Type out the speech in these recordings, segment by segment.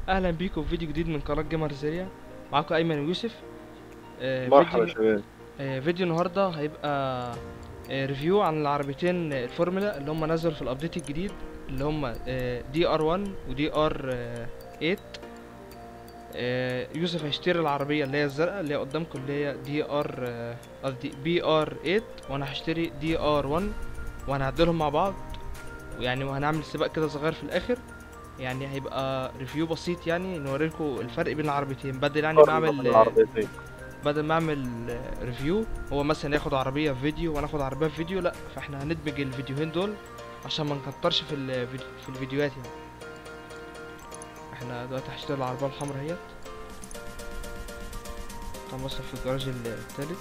اهلا بيكم في فيديو جديد من قناه جيمر سيريا معاكم ايمن ويوسف آه، مرحبا فيديو شباب آه، فيديو النهارده هيبقى آه، ريفيو عن العربيتين آه، الفورمولا اللي هم نزلوا في الابديت الجديد اللي هم دي ار 1 ودي ار 8 آه، يوسف هيشتري العربيه اللي هي الزرقاء اللي هي قدامكم اللي هي دي ار قصدي بي ار 8 وانا هشتري دي ار 1 وهنعدلهم مع بعض ويعني وهنعمل سباق كده صغير في الاخر يعني هيبقى ريفيو بسيط يعني نوريلكم الفرق بين العربيتين بدل يعني ما اعمل العربيتين بدل ما اعمل ريفيو هو مثلا ياخد عربيه في فيديو وانا اخد عربيه في فيديو لا فاحنا هندمج الفيديوهين دول عشان ما نكترش في الفيديو في الفيديوهات يعني احنا دلوقتي هشتري العربيه الحمراء اهيت هنوصل في الجراج التالت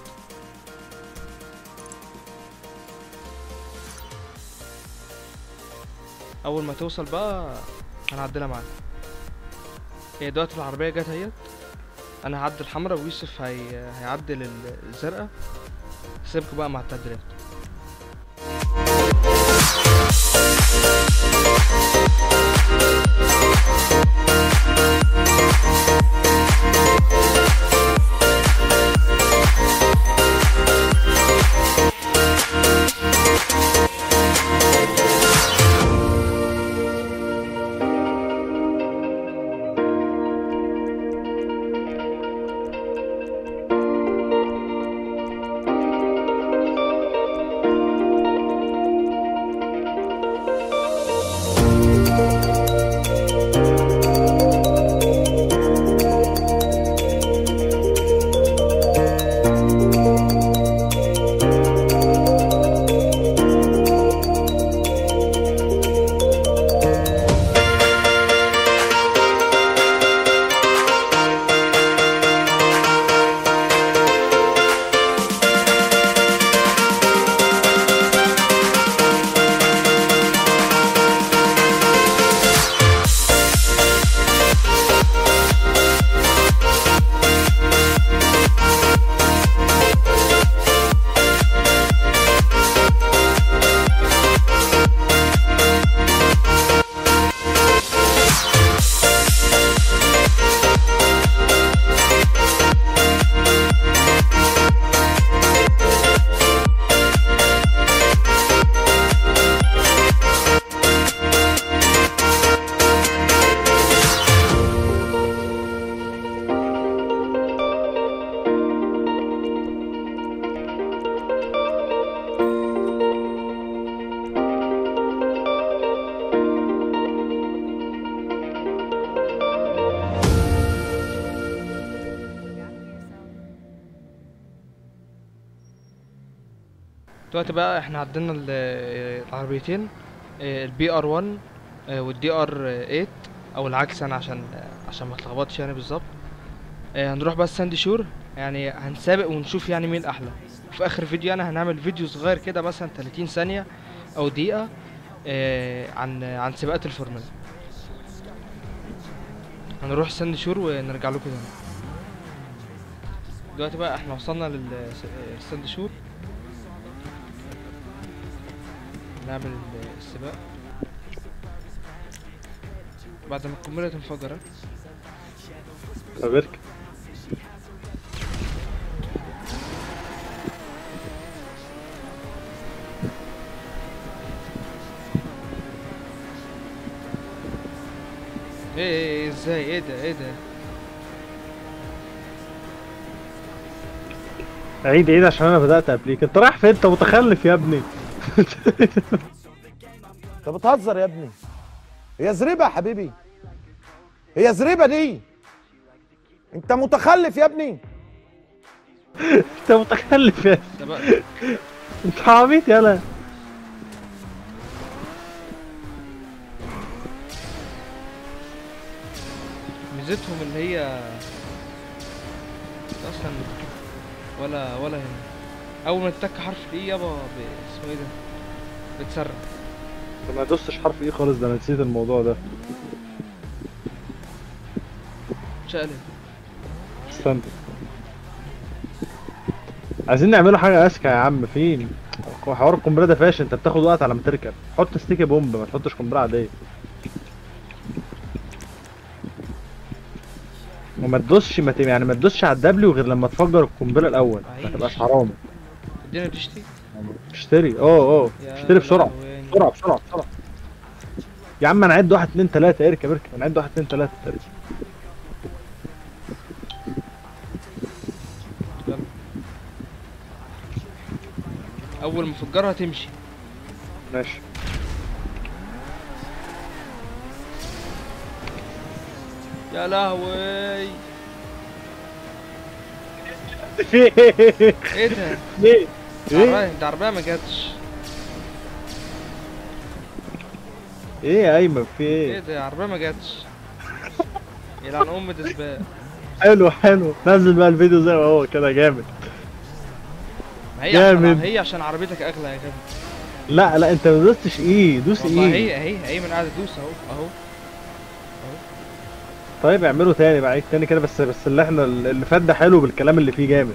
اول ما توصل بقى هنعدلها معاك هي دلوقتي العربيه جت اهيت انا هعدل الحمراء ويوسف هي... هيعدل ال- الزرقاء سيبكوا بقى مع التعديلات دلوقتي بقى احنا عدلنا ال- العربيتين البي ار 1 والدي ار 8 او العكس انا عشان عشان ما اتلخبطش يعني بالظبط آه، هنروح بقى الساندي شور يعني هنسابق ونشوف يعني مين احلى في اخر فيديو انا هنعمل فيديو صغير كده مثلا 30 ثانية او دقيقة آه، عن عن سباقات الفورمولا هنروح الساندي شور ونرجع لكم تاني دلوقتي بقى احنا وصلنا للساندي شور نعمل ال- السباق بعد ما القنبلة تنفجر ها؟ طب اركب ايه ايه ايه ازاي ايه ده ايه ده عيد عيد عشان انا بدأت قبليك انت رايح فين انت متخلف يا ابني انت بتهزر يا ابني هي زريبه يا حبيبي هي زريبه دي انت متخلف يا ابني انت متخلف يا سباق انت عبيط يالا ميزتهم اللي هي اصلا ولا ولا هنا اول ما تتك حرف الاي يابا ب- اسمه ايه ده بتسرع انت ما دوستش حرف ايه خالص ده انا نسيت الموضوع ده شقلب استنى عايزين نعمله حاجه اذكى يا عم فين هو حوار القنبله ده فاشل انت بتاخد وقت على ما تركب حط ستيكي بومب ما تحطش قنبله عاديه وما تدوسش ما ت- يعني ما تدوسش على الدبليو غير لما تفجر القنبله الاول ما عيش. تبقاش حرامي الدنيا بتشتي اشتري اه اه يا اشتري بسرعه لهوي. بسرعه بسرعه بسرعه يا عم انا عد واحد اتنين تلاته اركب اركب انا عد واحد اتنين تلاته اركب يلا. اول ما افجرها تمشي ماشي يا لهوي ايه ايه ده ايه ده عربية ده عربية ما جاتش ايه يا ايمن في ايه ايه ده عربية ما جاتش يلعن ام ده سباق حلو حلو نزل بقى الفيديو زي ما هو كده جامد ما هي عشان جامد. هي عشان عربيتك اغلى يا غبي لا لا انت ما دوستش ايه دوس والله ايه هي هي هي من قاعدة تدوس اهو اهو طيب اعمله تاني بقى عيد تاني كده بس بس اللي احنا اللي فات ده حلو بالكلام اللي فيه جامد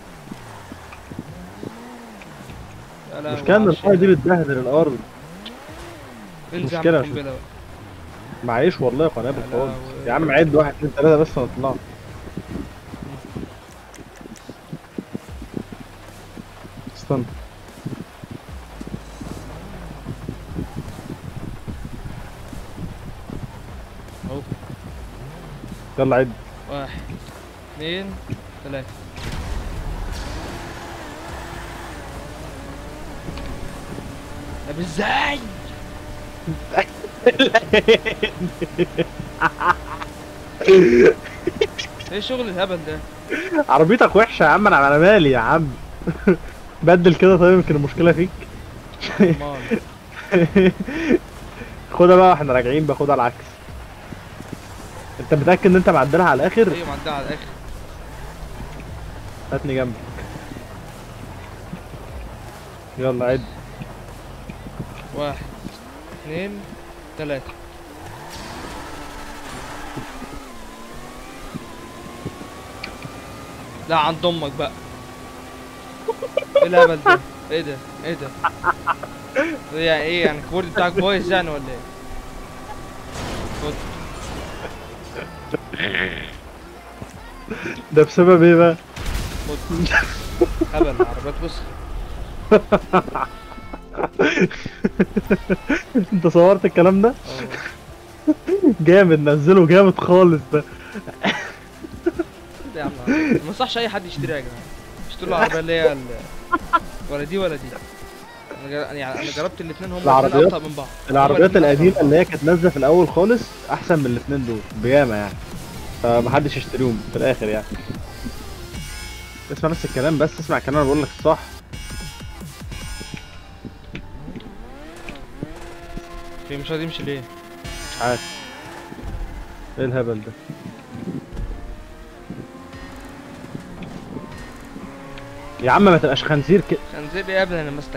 يا لهوي المشكله ان على الحاجه دي الشيء. بتبهدل الارض انزل مشكلة اعمل شو. قنبلة بقى معيش والله قناه يا بالفاضي لهوي. يا عم عد واحد اتنين تلاته بس ونطلع استنى اهو يلا عد واحد اثنين ثلاثة طب ازاي؟ ايه شغل الهبل ده؟ عربيتك وحشه يا عم انا على مالي يا عم بدل كده طيب يمكن المشكله فيك امال خدها بقى واحنا راجعين باخدها العكس انت متاكد ان انت معدلها على الاخر ايوه معدها على الاخر هاتني جنبك يلا عد واحد اثنين ثلاثة لا عند امك بقى ايه الهبل ده؟ ايه ده؟ ايه ده؟ ده يعني ايه يعني الكيبورد بتاعك بايظ يعني ولا ايه؟ خد ده بسبب ايه بقى خد هبل عربيات بص انت صورت الكلام ده اه جامد نزله جامد خالص ده ده يا عم ما انصحش اي حد يشتريها يا جماعه اشتروا العربيه اللي هي ال- ولا دي ولا دي انا جر... يعني انا جربت الاثنين هم الاثنين العربيات- ابطا من بعض هما العربيات الاتنين أبطأ من القديمه اللي هي كانت نازله في الاول خالص احسن من الاثنين دول بياما يعني فمحدش يشتريهم في الاخر يعني اسمع بس الكلام بس اسمع الكلام انا بقول لك الصح في مش راضي يمشي ليه؟ مش عارف ايه الهبل ده يا عم ما تبقاش خنزير كده خنزير ايه يا ابني انا ماسكك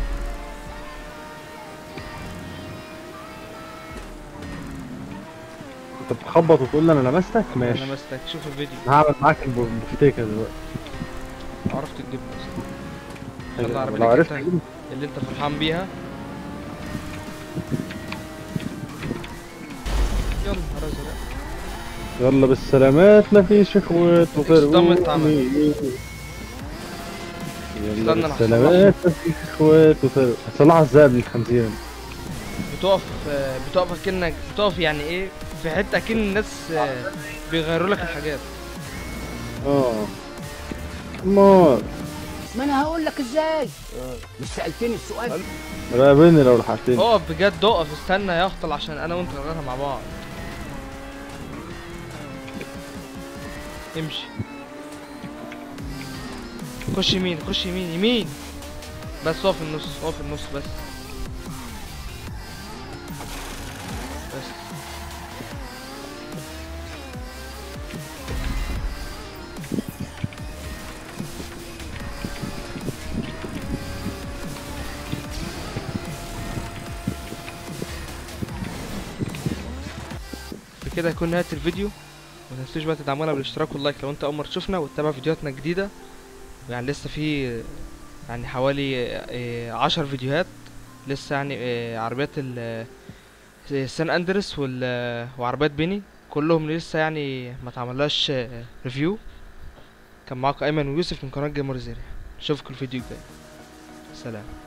انت بتخبط وتقول لي انا لمستك ماشي انا ماسكك شوف الفيديو هعمل معاك الب- البفتيكه دلوقتي عرفت تجيبها اصلا يلا لو عربيتك عرفت انت أجيبه. اللي انت فرحان بيها يلا نهار ازرق يلا بالسلامات مفيش اخوات اصطدمت وفرقوني يلا استنى أنا بالسلامات مفيش اخوات وفرقوني هتصلحها ازاي قبل الخنزير بتقف آه، بتقف كأنك بتقف يعني ايه في حته كأن الناس آه، بيغيروا لك الحاجات اه مار ما انا هقول لك ازاي مش سالتني السؤال راقبني لو لحقتني اقف بجد اقف استنى يا اخطل عشان انا وانت نغيرها مع بعض امشي خش يمين خش يمين يمين بس اقف في النص اقف في النص بس بس بكده يكون نهاية الفيديو ما تنسوش بقى تدعمونا بالاشتراك واللايك لو انت اول مرة تشوفنا وتتابع فيديوهاتنا الجديدة يعني لسه في يعني حوالي آه، عشر فيديوهات لسه يعني آه، عربيات ال- آه، السان اندرس وال آه، وعربيات بيني كلهم لسه يعني ما اتعملهاش ريفيو كان معاكم ايمن ويوسف من قناه جيمر زيري اشوفكم الفيديو الجاي سلام